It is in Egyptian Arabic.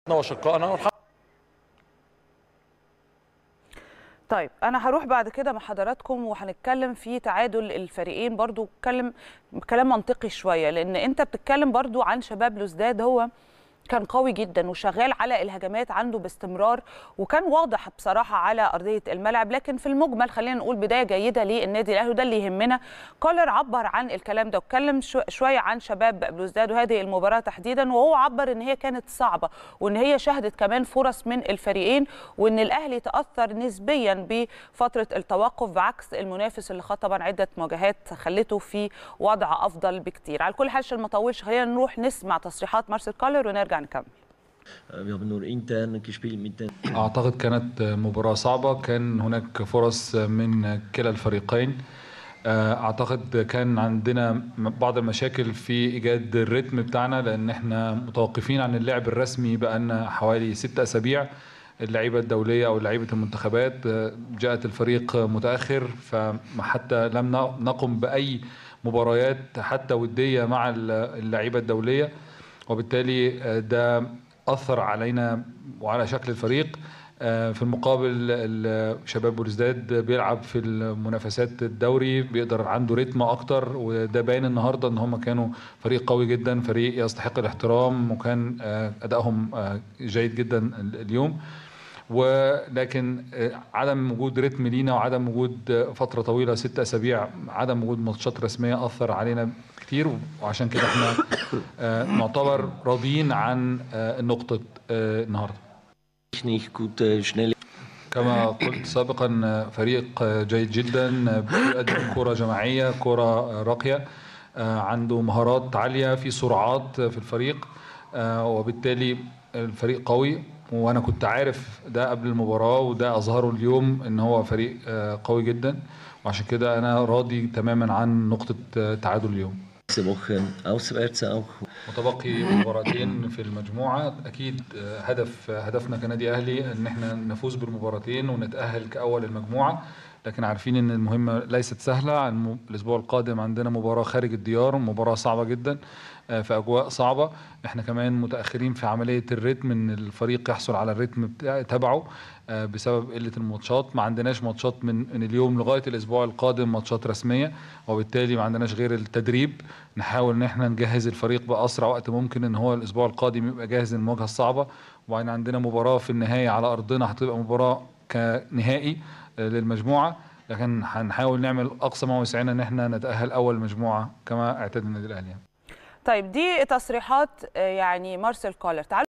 وشقائنا طيب انا هروح بعد كده مع حضراتكم وهنتكلم في تعادل الفريقين برضو اتكلم كلام منطقي شويه لان انت بتتكلم برضو عن شباب لوزداد هو كان قوي جدا وشغال على الهجمات عنده باستمرار وكان واضح بصراحه على ارضيه الملعب لكن في المجمل خلينا نقول بدايه جيده للنادي الاهلي وده اللي يهمنا كولر عبر عن الكلام ده واتكلم شويه عن شباب بلوزداد وهذه المباراه تحديدا وهو عبر ان هي كانت صعبه وان هي شهدت كمان فرص من الفريقين وان الاهلي تاثر نسبيا بفتره التوقف بعكس المنافس اللي خد طبعا عده مواجهات خلته في وضع افضل بكتير على كل حال عشان ما اطولش خلينا نروح نسمع تصريحات مارسيل كولر ونرجع نكمل Wir haben nur intern gespielt mit den أعتقد كانت مباراة صعبة كان هناك فرص من كلا الفريقين أعتقد كان عندنا بعض المشاكل في إيجاد الريتم بتاعنا لأن احنا متوقفين عن اللعب الرسمي بقالنا حوالي ست أسابيع اللعيبة الدولية أو لعيبة المنتخبات جاءت الفريق متأخر فحتى لم نقم بأي مباريات حتى ودية مع اللعيبة الدولية وبالتالي ده اثر علينا وعلى شكل الفريق في المقابل شباب بوليسداد بيلعب في المنافسات الدوري بيقدر عنده رتم اكتر وده باين النهارده ان هم كانوا فريق قوي جدا فريق يستحق الاحترام وكان ادائهم جيد جدا اليوم ولكن عدم وجود رتم لينا وعدم وجود فتره طويله ست اسابيع عدم وجود ماتشات رسميه اثر علينا كتير وعشان كده احنا نعتبر راضيين عن النقطه النهارده كما قلت سابقا فريق جيد جدا بيقدم كره جماعيه كره راقيه عنده مهارات عاليه في سرعات في الفريق وبالتالي الفريق قوي وانا كنت عارف ده قبل المباراه وده اظهره اليوم ان هو فريق قوي جدا وعشان كده انا راضي تماما عن نقطه تعادل اليوم متبقي مباراتين في المجموعه اكيد هدف هدفنا كنادي اهلي ان احنا نفوز بالمباراتين ونتاهل كاول المجموعه لكن عارفين ان المهمه ليست سهله الاسبوع القادم عندنا مباراه خارج الديار مباراه صعبه جدا في اجواء صعبه احنا كمان متاخرين في عمليه الريتم ان الفريق يحصل على الريتم تبعه بسبب قله الماتشات ما عندناش ماتشات من من اليوم لغايه الاسبوع القادم ماتشات رسميه وبالتالي ما عندناش غير التدريب نحاول ان احنا نجهز الفريق باسرع وقت ممكن ان هو الاسبوع القادم يبقى جاهز للمواجهه الصعبه وبعدين عندنا مباراه في النهايه على ارضنا هتبقى مباراه كنهائي للمجموعه لكن هنحاول نعمل اقصى ما وسعنا ان احنا نتاهل اول مجموعه كما اعتاد النادي الاهلي طيب دي تصريحات يعني مارسيل كولر تعالوا